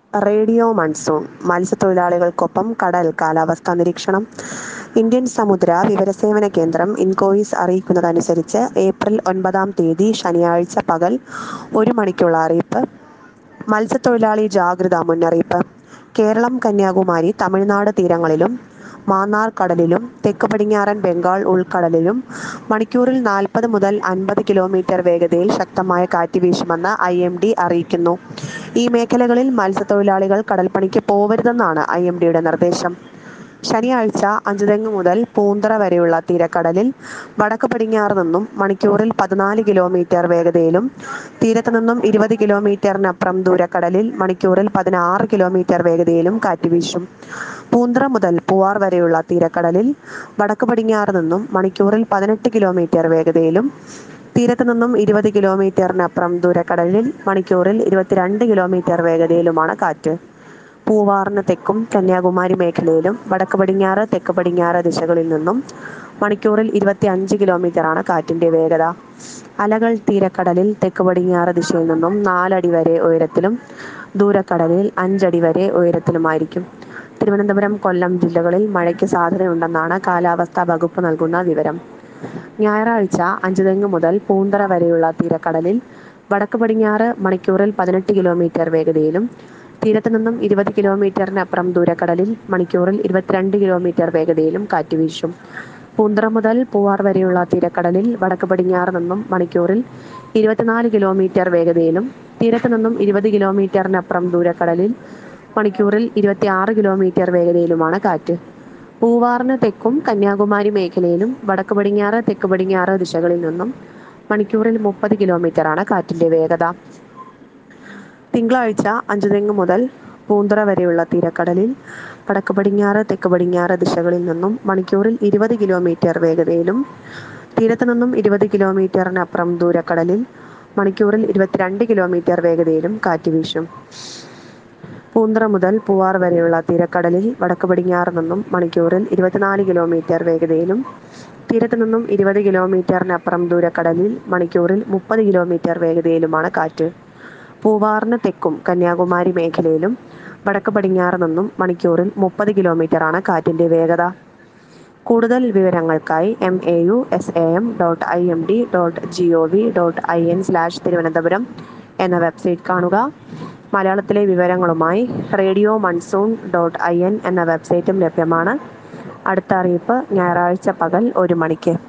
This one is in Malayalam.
റേഡിയോ മൺസൂൺ മത്സ്യത്തൊഴിലാളികൾക്കൊപ്പം കടൽ കാലാവസ്ഥാ നിരീക്ഷണം ഇന്ത്യൻ സമുദ്ര വിവരസേവന കേന്ദ്രം ഇൻകോയിസ് അറിയിക്കുന്നതനുസരിച്ച് ഏപ്രിൽ ഒൻപതാം തീയതി ശനിയാഴ്ച പകൽ ഒരു മണിക്കുള്ള അറിയിപ്പ് മത്സ്യത്തൊഴിലാളി ജാഗ്രതാ മുന്നറിയിപ്പ് കേരളം കന്യാകുമാരി തമിഴ്നാട് തീരങ്ങളിലും മാന്നാർ കടലിലും തെക്ക് പടിഞ്ഞാറൻ ബംഗാൾ ഉൾക്കടലിലും മണിക്കൂറിൽ നാൽപ്പത് മുതൽ അൻപത് കിലോമീറ്റർ വേഗതയിൽ ശക്തമായ കാറ്റ് വീശുമെന്ന് ഐ എം ഡി അറിയിക്കുന്നു ഈ മേഖലകളിൽ മത്സ്യത്തൊഴിലാളികൾ കടൽപ്പണിക്ക് പോവരുതെന്നാണ് ഐ എം ഡിയുടെ നിർദ്ദേശം ശനിയാഴ്ച അഞ്ചുതെങ്ങ് മുതൽ പൂന്തറ വരെയുള്ള തീരക്കടലിൽ വടക്ക് പടിഞ്ഞാറ് നിന്നും മണിക്കൂറിൽ പതിനാല് കിലോമീറ്റർ വേഗതയിലും തീരത്ത് നിന്നും ഇരുപത് കിലോമീറ്ററിനപ്പുറം ദൂരക്കടലിൽ മണിക്കൂറിൽ പതിനാറ് കിലോമീറ്റർ വേഗതയിലും കാറ്റ് വീശും പൂന്തറ മുതൽ പൂവാർ വരെയുള്ള തീരക്കടലിൽ വടക്ക് പടിഞ്ഞാറ് നിന്നും മണിക്കൂറിൽ പതിനെട്ട് കിലോമീറ്റർ വേഗതയിലും തീരത്ത് നിന്നും ഇരുപത് കിലോമീറ്ററിനപ്പുറം ദൂരക്കടലിൽ മണിക്കൂറിൽ ഇരുപത്തിരണ്ട് കിലോമീറ്റർ വേഗതയിലുമാണ് കാറ്റ് പൂവാറിന് തെക്കും കന്യാകുമാരി മേഖലയിലും വടക്ക് പടിഞ്ഞാറ് തെക്ക് പടിഞ്ഞാറ് ദിശകളിൽ നിന്നും മണിക്കൂറിൽ ഇരുപത്തി അഞ്ച് കിലോമീറ്ററാണ് കാറ്റിന്റെ വേഗത അലകൾ തീരക്കടലിൽ തെക്ക് പടിഞ്ഞാറ് ദിശയിൽ നിന്നും നാലടി വരെ ഉയരത്തിലും ദൂരക്കടലിൽ അഞ്ചടി വരെ ഉയരത്തിലുമായിരിക്കും തിരുവനന്തപുരം കൊല്ലം ജില്ലകളിൽ മഴയ്ക്ക് സാധ്യതയുണ്ടെന്നാണ് കാലാവസ്ഥാ വകുപ്പ് നൽകുന്ന വിവരം ഞായറാഴ്ച അഞ്ചുതെങ്ങ് മുതൽ പൂന്തറ വരെയുള്ള തീരക്കടലിൽ വടക്ക് പടിഞ്ഞാറ് മണിക്കൂറിൽ പതിനെട്ട് കിലോമീറ്റർ വേഗതയിലും തീരത്ത് നിന്നും ഇരുപത് കിലോമീറ്ററിനപ്പുറം ദൂരക്കടലിൽ മണിക്കൂറിൽ ഇരുപത്തിരണ്ട് കിലോമീറ്റർ വേഗതയിലും കാറ്റ് വീശും പൂന്തറ മുതൽ പൂവാർ വരെയുള്ള തീരക്കടലിൽ വടക്ക് പടിഞ്ഞാറ് നിന്നും മണിക്കൂറിൽ ഇരുപത്തിനാല് കിലോമീറ്റർ വേഗതയിലും തീരത്ത് നിന്നും ഇരുപത് കിലോമീറ്ററിനപ്പുറം ദൂരക്കടലിൽ മണിക്കൂറിൽ ഇരുപത്തിയാറ് കിലോമീറ്റർ വേഗതയിലുമാണ് കാറ്റ് പൂവാറിന് തെക്കും കന്യാകുമാരി മേഖലയിലും വടക്ക് പടിഞ്ഞാറ് തെക്ക് പടിഞ്ഞാറ് ദിശകളിൽ നിന്നും മണിക്കൂറിൽ മുപ്പത് കിലോമീറ്ററാണ് കാറ്റിന്റെ വേഗത തിങ്കളാഴ്ച അഞ്ചുതെങ്ങ് മുതൽ പൂന്തറ വരെയുള്ള തീരക്കടലിൽ വടക്ക് പടിഞ്ഞാറ് തെക്ക് പടിഞ്ഞാറ് ദിശകളിൽ നിന്നും മണിക്കൂറിൽ ഇരുപത് കിലോമീറ്റർ വേഗതയിലും തീരത്ത് നിന്നും ഇരുപത് കിലോമീറ്ററിനപ്പുറം ദൂരക്കടലിൽ മണിക്കൂറിൽ ഇരുപത്തിരണ്ട് കിലോമീറ്റർ വേഗതയിലും കാറ്റ് വീശും പൂന്തറ മുതൽ പൂവാർ വരെയുള്ള തീരക്കടലിൽ വടക്ക് പടിഞ്ഞാറ് നിന്നും മണിക്കൂറിൽ ഇരുപത്തിനാല് കിലോമീറ്റർ വേഗതയിലും തീരത്ത് നിന്നും ഇരുപത് കിലോമീറ്ററിനപ്പുറം ദൂരക്കടലിൽ മണിക്കൂറിൽ മുപ്പത് കിലോമീറ്റർ വേഗതയിലുമാണ് കാറ്റ് പൂവാറിന് തെക്കും കന്യാകുമാരി മേഖലയിലും വടക്ക് പടിഞ്ഞാറ് നിന്നും മണിക്കൂറിൽ മുപ്പത് കിലോമീറ്ററാണ് കാറ്റിന്റെ വേഗത കൂടുതൽ വിവരങ്ങൾക്കായി M A U S A M dot I M D dot G O V dot I N slash Thiruvananthapuram എന്ന വെബ്സൈറ്റ് കാണുക മലയാളത്തിലെ വിവരങ്ങളുമായി radio monsoon dot I N എന്ന വെബ്സൈറ്റും ലഭ്യമാണ് അടുത്ത അറിയിപ്പ് ഞായറാഴ്ച പകൽ ഒരു മണിക്ക്